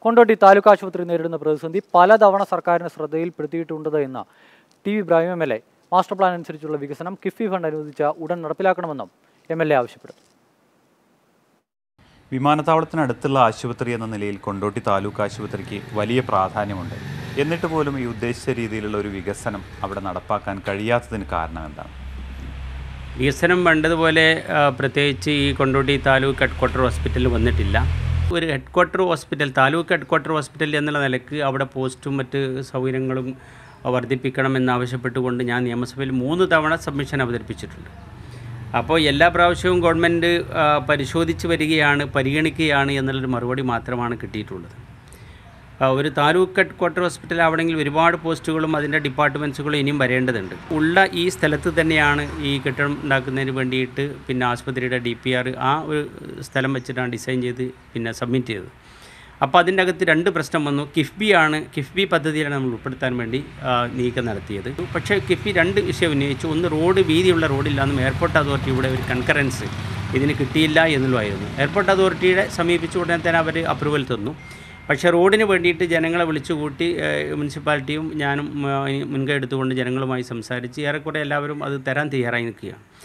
കൊണ്ടോട്ടി താലൂക്ക് ആശുപത്രി നേരിടുന്ന പ്രതിസന്ധി പലതവണ സർക്കാരിന് ശ്രദ്ധയിൽപ്പെടുത്തിയിട്ടുണ്ട് എന്ന് T V Ibrahim M L A master plan അനുസരിച്ചുള്ള വികസനം കിഫ്ബി ഫണ്ട് അനുവദിച്ച ഉടൻ നടപ്പിലാക്കണമെന്നും എം എൽ എ ആവശ്യപ്പെടുന്നു വിമാനത്താവളത്തിനടുത്തുള്ള ആശുപത്രി എന്ന നിലയിൽ കൊണ്ടോട്ടി താലൂക്ക് ആശുപത്രിക്ക് വലിയ പ്രാധാന്യമുണ്ട് എന്നിട്ട് പോലും ഈ ഉദ്ദേശിച്ച രീതിയിലുള്ള ഒരു വികസനം അവിടെ നടപ്പാക്കാൻ കഴിയാത്തതിന് കാരണം എന്താണ് വികസനം വേണ്ടതുപോലെ ആ, പ്രത്യേകിച്ച് ഈ കൊണ്ടോട്ടി താലൂക്ക് ഹെഡ് ക്വാർട്ടർ ഹോസ്പിറ്റലിൽ വന്നിട്ടില്ല ഒരു head quarter hospital taluk head quarter hospital എന്നുള്ള നിലക്ക് അവിടെ പോസ്റ്റും മറ്റ് സൗകര്യങ്ങളും വർദ്ധിപ്പിക്കണമെന്നാവശ്യപ്പെട്ടുകൊണ്ട് ഞാൻ നിയമസഭയിൽ മൂന്ന് തവണ സബ്മിഷൻ അവതരിപ്പിച്ചിട്ടുണ്ട് അപ്പോൾ എല്ലാ പ്രാവശ്യവും ഗവൺമെൻറ് ആ, പരിശോധിച്ച് വരികയാണ് പരിഗണിക്കുകയാണ് എന്നുള്ളൊരു മറുപടി മാത്രമാണ് കിട്ടിയിട്ടുള്ളത് ആ, ഒരു താലൂക്ക് ഹെഡ് ക്വാർട്ടർ ഹോസ്പിറ്റൽ ആവണമെങ്കിൽ ഒരുപാട് പോസ്റ്റുകളും അതിൻ്റെ ഡിപ്പാർട്ട്മെൻറ്റ്സുകളും ഇനിയും വരേണ്ടതുണ്ട് ഉള്ള ഈ സ്ഥലത്ത് തന്നെയാണ് ഈ കെട്ടിടം ഉണ്ടാക്കുന്നതിന് വേണ്ടിയിട്ട് പിന്നെ ആശുപത്രിയുടെ ഡി പി ആർ ആ ഒരു സ്ഥലം വെച്ചിട്ടാണ് ഡിസൈൻ ചെയ്ത് പിന്നെ സബ്മിറ്റ് ചെയ്തത് അപ്പോൾ അതിൻ്റെ അകത്ത് രണ്ട് പ്രശ്നം വന്നു കിഫ്ബി ആണ് കിഫ്ബി പദ്ധതിയിലാണ് നമ്മൾ ഉൾപ്പെടുത്താൻ വേണ്ടി ആ, നീക്കം നടത്തിയത് പക്ഷേ കിഫ്ബി രണ്ട് വിഷയം ഉന്നയിച്ചു ഒന്ന് റോഡ് വീതിയുള്ള റോഡില്ലാന്നും എയർപോർട്ട് അതോറിറ്റിയുടെ ഒരു കൺകറൻസ് ഇതിന് കിട്ടിയില്ല എന്നുള്ളതായിരുന്നു എയർപോർട്ട് അതോറിറ്റിയുടെ സമീപിച്ച ഉടനെ തന്നെ അവർ അപ്രൂവൽ തന്നു പക്ഷേ റോഡിന് വേണ്ടിയിട്ട് ജനങ്ങളെ വിളിച്ചുകൂട്ടി ഏഹ്, മുനിസിപ്പാലിറ്റിയും ഞാനും ആ, മുൻകൈ എടുത്തുകൊണ്ട് ജനങ്ങളുമായി സംസാരിച്ച് ഏറെക്കുറെ എല്ലാവരും അത് തരാൻ തയ്യാറായി നിൽക്കുകയാണ്